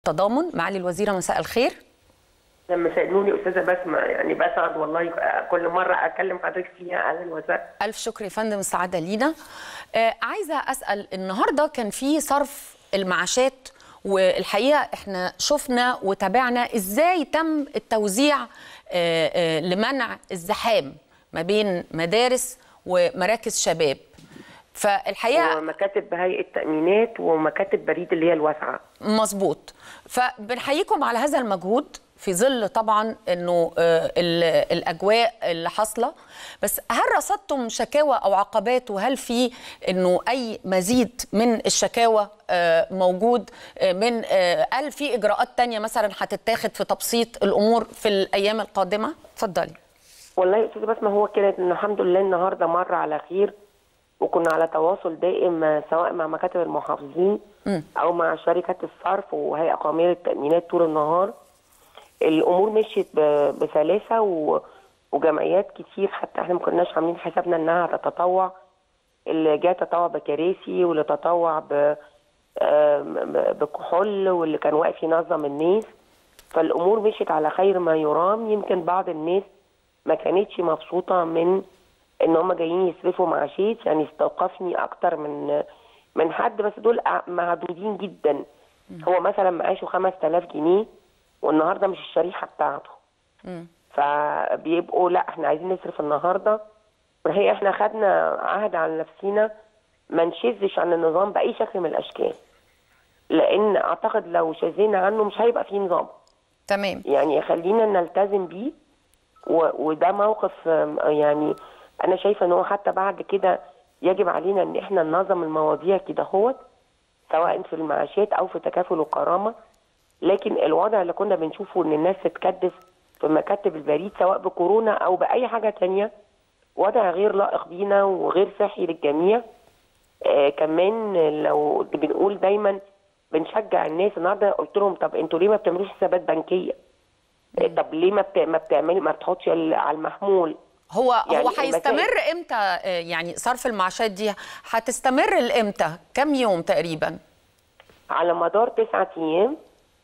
التضامن معالي الوزيره مساء الخير لما سالوني استاذه بسمه يعني بسعد والله كل مره اكلم حضرتك فيها اهلا وسهلا الف شكر يا فندم السعاده لينا آه عايزه اسال النهارده كان في صرف المعاشات والحقيقه احنا شفنا وتابعنا ازاي تم التوزيع آه آه لمنع الزحام ما بين مدارس ومراكز شباب فالحقيقه ومكاتب هيئه تامينات ومكاتب بريد اللي هي الواسعه مظبوط فبنحييكم على هذا المجهود في ظل طبعا انه الاجواء اللي حاصله بس هل رصدتم شكاوى او عقبات وهل في انه اي مزيد من الشكاوى موجود من هل في اجراءات تانية مثلا هتتاخد في تبسيط الامور في الايام القادمه اتفضلي والله يا استاذه بسمه هو كده ان الحمد لله النهارده مر على خير وكنا على تواصل دائم سواء مع مكاتب المحافظين او مع شركات الصرف وهيئه قوميه للتامينات طول النهار الامور مشيت بسلاسه وجمعيات كتير حتى احنا ما كناش عاملين حسابنا انها هتتطوع اللي جاء تطوع بكراسي واللي تطوع بكحول واللي كان واقف ينظم الناس فالامور مشيت على خير ما يرام يمكن بعض الناس ما كانتش مبسوطه من ان هم جايين يصرفوا معاشات يعني استوقفني اكتر من من حد بس دول معدودين جدا هو مثلا معاشه 5000 جنيه والنهارده مش الشريحه بتاعته م. فبيبقوا لا احنا عايزين نصرف النهارده وهي احنا خدنا عهد على نفسينا ما نشذش عن النظام باي شكل من الاشكال لان اعتقد لو شذينا عنه مش هيبقى فيه نظام تمام يعني خلينا نلتزم بيه وده موقف يعني انا شايفه ان هو حتى بعد كده يجب علينا ان احنا ننظم المواضيع كده هوت سواء في المعاشات او في تكافل وكرامه لكن الوضع اللي كنا بنشوفه ان الناس تتكدس في مكاتب البريد سواء بكورونا او باي حاجه تانية وضع غير لائق بينا وغير صحي للجميع آه كمان لو بنقول دايما بنشجع الناس النهارده قلت لهم طب انتوا ليه ما بتعملوش حسابات بنكيه؟ آه طب ليه ما ما بتعملي ما بتحطش على المحمول؟ هو يعني هو هيستمر امتى يعني صرف المعاشات دي هتستمر لامتى؟ كم يوم تقريبا؟ على مدار تسعة ايام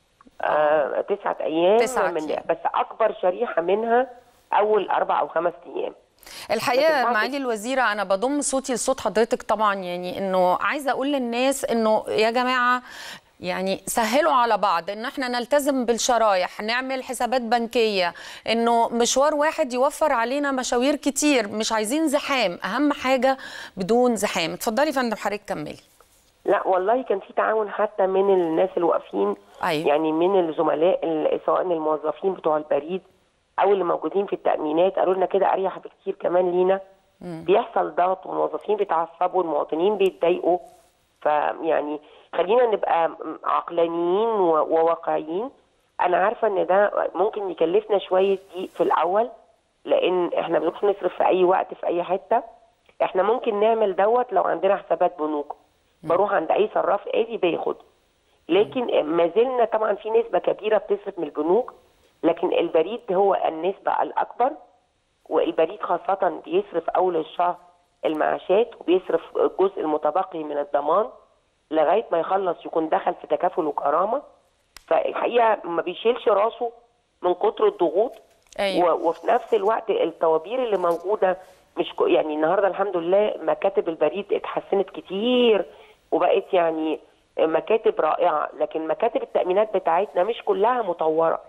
آه تسعة ايام تسعة من أيام. بس اكبر شريحه منها اول اربع او خمس ايام الحقيقه معالي الوزيره انا بضم صوتي لصوت حضرتك طبعا يعني انه عايزه اقول للناس انه يا جماعه يعني سهلوا على بعض ان احنا نلتزم بالشرايح نعمل حسابات بنكيه انه مشوار واحد يوفر علينا مشاوير كتير مش عايزين زحام اهم حاجه بدون زحام اتفضلي يا فندم حضرتك كملي لا والله كان في تعاون حتى من الناس اللي واقفين أيوة. يعني من الزملاء سواء الموظفين بتوع البريد او اللي موجودين في التامينات قالوا لنا كده اريح بكتير كمان لينا مم. بيحصل ضغط والموظفين بيتعصبوا والمواطنين بيتضايقوا فيعني خلينا نبقى عقلانيين وواقعيين انا عارفه ان ده ممكن يكلفنا شويه ضيق في الاول لان احنا بنروح نصرف في اي وقت في اي حته احنا ممكن نعمل دوت لو عندنا حسابات بنوك بروح عند اي صراف آلي بياخد لكن ما زلنا طبعا في نسبه كبيره بتصرف من البنوك لكن البريد هو النسبه الاكبر والبريد خاصه بيصرف اول الشهر المعاشات وبيصرف الجزء المتبقي من الضمان لغايه ما يخلص يكون دخل في تكافل وكرامه فالحقيقه ما بيشيلش راسه من كتر الضغوط أيوة. وفي نفس الوقت الطوابير اللي موجوده مش يعني النهارده الحمد لله مكاتب البريد اتحسنت كتير وبقت يعني مكاتب رائعه لكن مكاتب التامينات بتاعتنا مش كلها مطوره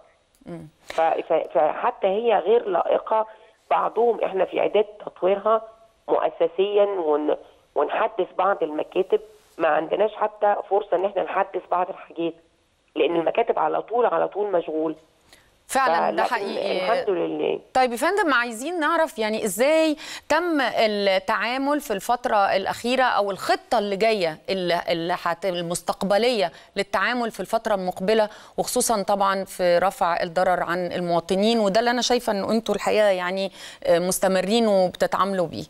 فحتى هي غير لائقه بعضهم احنا في اعداد تطويرها مؤسسيا ون ونحدث بعض المكاتب ما عندناش حتى فرصه ان احنا نحدث بعض الحاجات لان المكاتب على طول على طول مشغول فعلا ده حقيقي الحمد لله طيب يا فندم عايزين نعرف يعني ازاي تم التعامل في الفتره الاخيره او الخطه اللي جايه اللي حت المستقبليه للتعامل في الفتره المقبله وخصوصا طبعا في رفع الضرر عن المواطنين وده اللي انا شايفه ان انتوا الحقيقه يعني مستمرين وبتتعاملوا بيه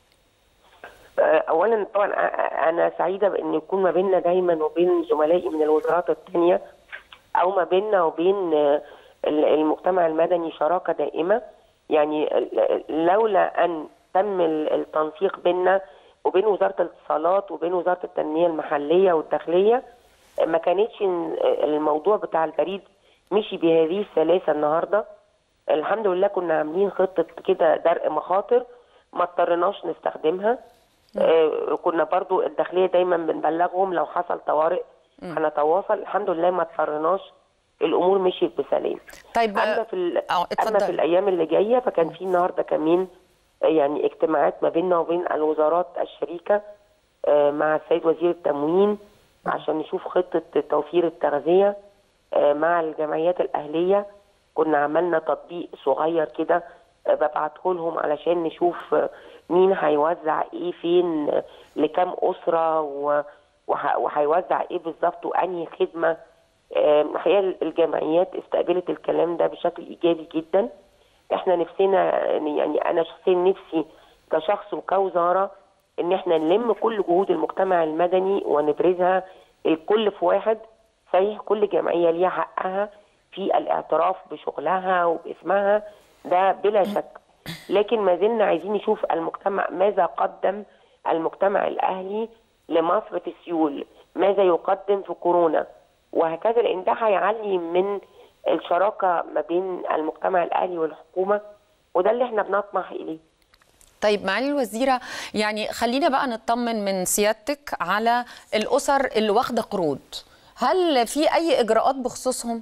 اولا طبعا انا سعيده بان يكون ما بيننا دايما وبين زملائي من الوزارات الثانيه او ما بيننا وبين المجتمع المدني شراكه دائمه يعني لولا ان تم التنسيق بيننا وبين وزاره الاتصالات وبين وزاره التنميه المحليه والداخليه ما كانتش الموضوع بتاع البريد مشي بهذه السلاسه النهارده الحمد لله كنا عاملين خطه كده درء مخاطر ما اضطريناش نستخدمها آه كنا برضو الداخليه دايما بنبلغهم لو حصل طوارئ هنتواصل الحمد لله ما اضطريناش الامور مشيت بسلام طيب اما في ال- اه اما اتفضل. في الايام اللي جايه فكان في النهارده كمان يعني اجتماعات ما بيننا وبين الوزارات الشريكه آه، مع السيد وزير التموين عشان نشوف خطه توفير التغذيه آه، مع الجمعيات الاهليه كنا عملنا تطبيق صغير كده آه، ببعته لهم علشان نشوف آه، مين هيوزع ايه فين آه، لكام اسره و- وه- وهيوزع ايه بالظبط وانهي خدمه آه، الحقيقه الجمعيات استقبلت الكلام ده بشكل ايجابي جدا احنا نفسنا يعني انا شخصيا نفسي كشخص وكوزاره ان احنا نلم كل جهود المجتمع المدني ونبرزها الكل في واحد صحيح كل جمعيه ليها حقها في الاعتراف بشغلها وباسمها ده بلا شك لكن ما زلنا عايزين نشوف المجتمع ماذا قدم المجتمع الاهلي لمصر في سيول ماذا يقدم في كورونا وهكذا لان ده هيعلي من الشراكه ما بين المجتمع الاهلي والحكومه وده اللي احنا بنطمح اليه طيب معالي الوزيرة يعني خلينا بقى نطمن من سيادتك على الأسر اللي واخدة قروض هل في أي إجراءات بخصوصهم؟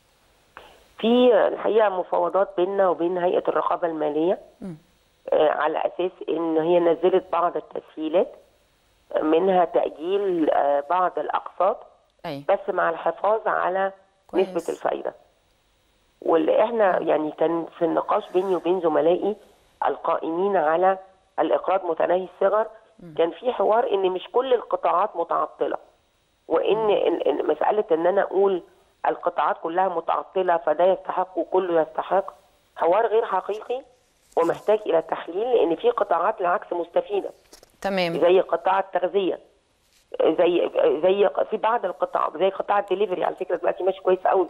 في الحقيقه مفاوضات بيننا وبين هيئه الرقابه الماليه آه، على اساس ان هي نزلت بعض التسهيلات منها تاجيل آه، بعض الاقساط أي بس مع الحفاظ على كويس. نسبه الفايده واللي احنا يعني كان في النقاش بيني وبين زملائي القائمين على الاقراض متناهي الصغر كان في حوار ان مش كل القطاعات متعطله وان إن- إن مساله ان انا اقول القطاعات كلها متعطله فده يستحق وكله يستحق حوار غير حقيقي ومحتاج الى تحليل لان في قطاعات العكس مستفيده تمام زي قطاع التغذيه زي زي في بعض القطاع زي قطاع الدليفري على فكره دلوقتي ماشي كويس قوي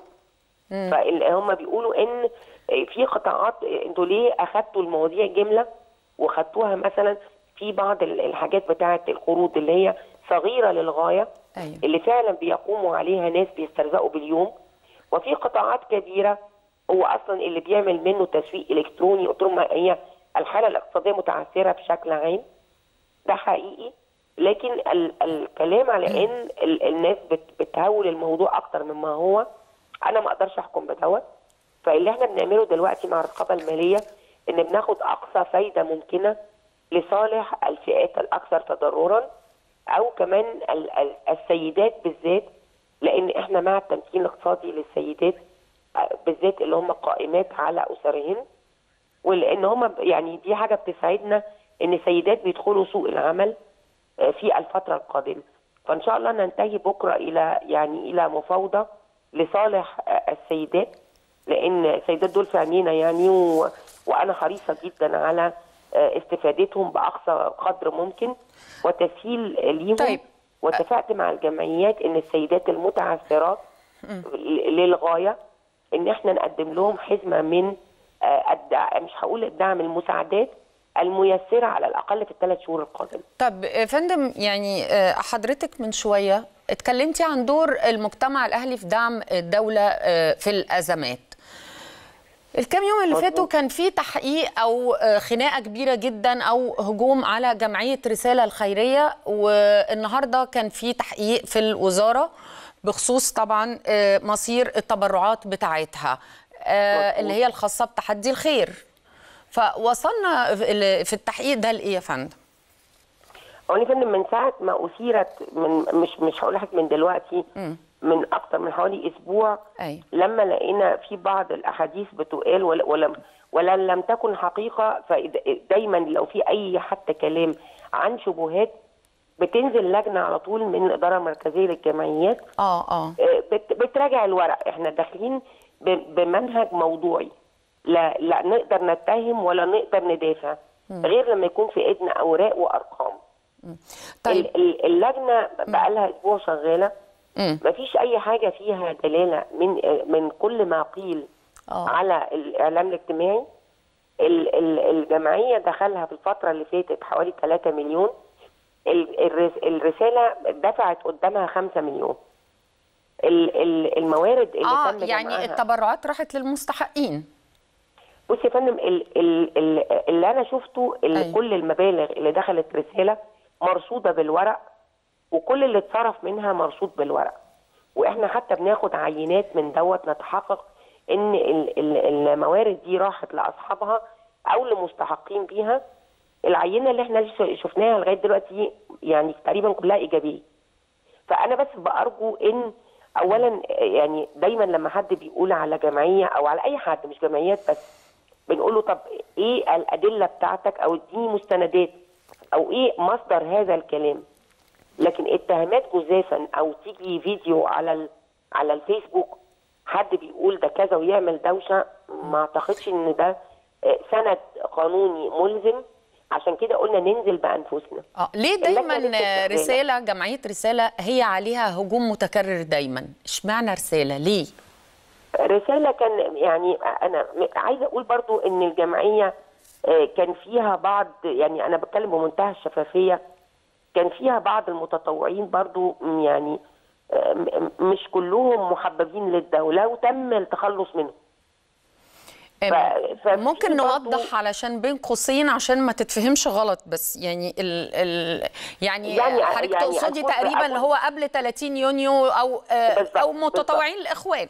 فهم بيقولوا ان في قطاعات انتوا ليه اخدتوا المواضيع جمله وخدتوها مثلا في بعض ال- الحاجات بتاعه القروض اللي هي صغيره للغايه أيوة. اللي فعلا بيقوموا عليها ناس بيسترزقوا باليوم وفي قطاعات كبيره هو اصلا اللي بيعمل منه تسويق الكتروني قلت لهم هي الحاله الاقتصاديه متعثره بشكل عام ده حقيقي لكن ال الكلام على ان ال الناس بت بتهول الموضوع اكتر مما هو انا ما اقدرش احكم بدوت فاللي احنا بنعمله دلوقتي مع الرقابه الماليه ان بناخد اقصى فايده ممكنه لصالح الفئات الاكثر تضررا او كمان ال ال السيدات بالذات لان احنا مع التمكين الاقتصادي للسيدات آه، بالذات اللي هم قائمات على اسرهن ولان هم يعني دي حاجه بتساعدنا ان السيدات بيدخلوا سوق العمل آه، في الفتره القادمه فان شاء الله ننتهي بكره الى يعني الى مفاوضه لصالح آه، السيدات لان السيدات دول في عينينا يعني و... وانا حريصه جدا على آه، استفادتهم باقصى قدر ممكن وتسهيل ليهم طيب. واتفقت مع الجمعيات ان السيدات المتعثرات ل- للغايه ان احنا نقدم لهم حزمه من آه، الدع... مش هقول الدعم المساعدات الميسره على الاقل في الثلاث شهور القادمه طب يا فندم يعني آه، حضرتك من شوية اتكلمتي عن دور المجتمع الأهلي في دعم الدولة آه، في الأزمات الكام يوم اللي مظبوط. فاتوا كان في تحقيق او آه، خناقه كبيره جدا او هجوم على جمعيه رساله الخيريه والنهارده كان في تحقيق في الوزاره بخصوص طبعا آه، مصير التبرعات بتاعتها آه، مظبوط. اللي هي الخاصه بتحدي الخير فوصلنا في في التحقيق ده لايه يا فندم؟ هو يا فندم من ساعه ما اثيرت من مش مش هقول لحضرتك من دلوقتي من اكتر من حوالي اسبوع أيوة. لما لقينا في بعض الاحاديث بتقال ولا- ولم ولن لم تكن حقيقه فدايما لو في اي حتى كلام عن شبهات بتنزل لجنه على طول من الاداره المركزيه للجمعيات اه اه آه، بت- بتراجع الورق احنا داخلين ب- بمنهج موضوعي لا لا نقدر نتهم ولا نقدر ندافع غير لما يكون في ايدنا اوراق وارقام طيب ال- ال- اللجنه بقى لها اسبوع شغاله مم. مفيش اي حاجه فيها دلاله من من كل ما قيل آه. على الاعلام الاجتماعي ال- ال- الجمعيه دخلها في الفتره اللي فاتت حوالي 3 مليون ال- الرس- الرساله دفعت قدامها 5 مليون ال- ال- الموارد اللي اه تم يعني جمعها التبرعات راحت للمستحقين بصي يا فندم ال- ال- ال- اللي انا شفته اللي أيوة. كل المبالغ اللي دخلت رساله مرصوده بالورق وكل اللي اتصرف منها مرصود بالورق واحنا حتى بناخد عينات من دوت نتحقق ان ال- ال- الموارد دي راحت لاصحابها او لمستحقين بيها العينه اللي احنا لسه شفناها لغايه دلوقتي يعني تقريبا كلها ايجابيه فانا بس بارجو ان اولا يعني دايما لما حد بيقول على جمعيه او على اي حد مش جمعيات بس بنقول له طب ايه الادله بتاعتك او اديني مستندات او ايه مصدر هذا الكلام لكن اتهامات جزافا او تيجي فيديو على ال... على الفيسبوك حد بيقول ده كذا ويعمل دوشه ما اعتقدش ان ده آه، سند قانوني ملزم عشان كده قلنا ننزل بانفسنا اه ليه اللجنة دايما لسه شغالة. رساله جمعيه رساله هي عليها هجوم متكرر دايما اشمعنى رساله ليه رسالة كان يعني أنا عايزة أقول برضو إن الجمعية آه، كان فيها بعض يعني أنا بتكلم بمنتهى الشفافية كان فيها بعض المتطوعين برضو م- يعني آه، م- مش كلهم محببين للدولة وتم التخلص منهم ف- ففي ممكن برضو- نوضح علشان بين قوسين عشان ما تتفهمش غلط بس يعني ال ال يعني, يعني- حضرتك يعني تقصدي أقول- تقريبا أقول- اللي هو قبل 30 يونيو او آه بالظبط، او بالظبط. متطوعين الاخوان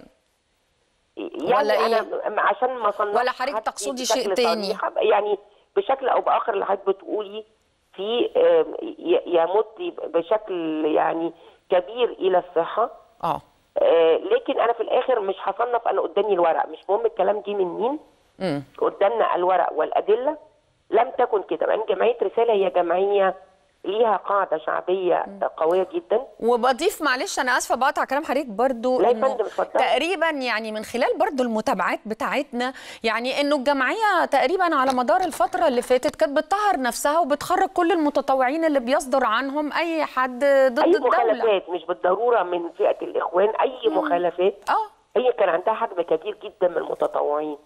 يعني ولا إيه؟ أنا عشان ما صنفش ولا حضرتك حد تقصدي شيء بشكل تاني؟ صريح، يعني بشكل أو بآخر اللي حضرتك بتقولي في آه، ي- يمت بشكل يعني كبير إلى الصحة اه آه، لكن انا في الاخر مش هصنف انا قدامي الورق مش مهم الكلام جه من مين امم قدامنا الورق والادله لم تكن كده لان جمعيه رساله هي جمعيه ليها قاعده شعبيه قويه جدا وبضيف معلش انا اسفه بقطع كلام حضرتك برضو لا يا إنه فندم، اتفضلي. تقريبا يعني من خلال برضو المتابعات بتاعتنا يعني انه الجمعيه تقريبا على مدار الفتره اللي فاتت كانت بتطهر نفسها وبتخرج كل المتطوعين اللي بيصدر عنهم اي حد ضد اي الدوله مخالفات مش بالضروره من فئه الاخوان اي مخالفات اه هي كان عندها حجم كبير جدا من المتطوعين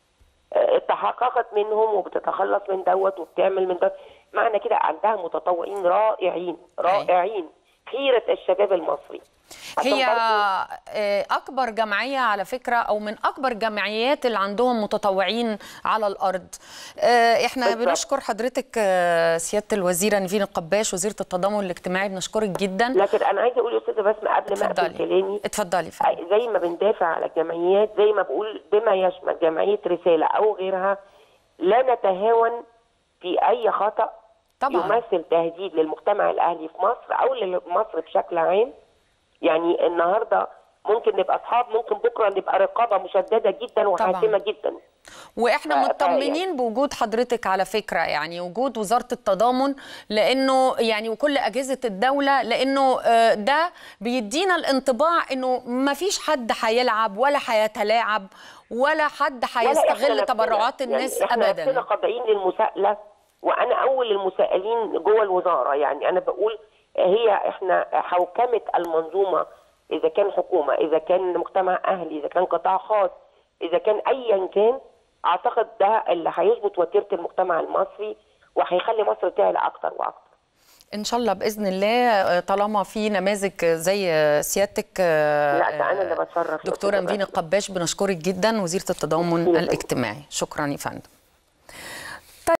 آه، تحققت منهم وبتتخلص من دوت وبتعمل من دوت معنى كده عندها متطوعين رائعين رائعين خيرة الشباب المصري عشان هي برضو- آه، اكبر جمعيه على فكره او من اكبر جمعيات اللي عندهم متطوعين على الارض آه، احنا بالظبط. بنشكر حضرتك آه، سياده الوزيره نيفين القباش وزيره التضامن الاجتماعي بنشكرك جدا لكن انا عايزه اقول يا استاذه بسمه قبل ما اقفل اتفضلي كلامي اتفضلي فندم. زي ما بندافع على الجمعيات زي ما بقول بما يشمل جمعيه رساله او غيرها لا نتهاون في اي خطا طبعا يمثل تهديد للمجتمع الاهلي في مصر او لمصر بشكل عام يعني النهارده ممكن نبقى اصحاب ممكن بكره نبقى رقابه مشدده جدا وحاسمه جدا واحنا ف- ف- مطمنين بوجود حضرتك على فكره يعني وجود وزاره التضامن لانه يعني وكل اجهزه الدوله لانه آه، ده بيدينا الانطباع انه ما فيش حد هيلعب ولا هيتلاعب ولا حد لا لا، إحنا هيستغل نفسنا- تبرعات الناس يعني احنا نفسنا ابدا خاضعين للمساءله وانا اول المسائلين جوه الوزاره يعني انا بقول هي احنا حوكمه المنظومه اذا كان حكومه اذا كان مجتمع اهلي اذا كان قطاع خاص اذا كان ايا كان اعتقد ده اللي هيظبط وتيره المجتمع المصري وهيخلي مصر تعلى اكتر واكتر ان شاء الله باذن الله آه، طالما في نماذج زي آه، سيادتك آه، لا ده انا اللي بتشرف يا دكتوره أستاذة نفين بسمة. القباش بنشكرك جدا وزيره التضامن ميرسي. الاجتماعي شكرا يا فندم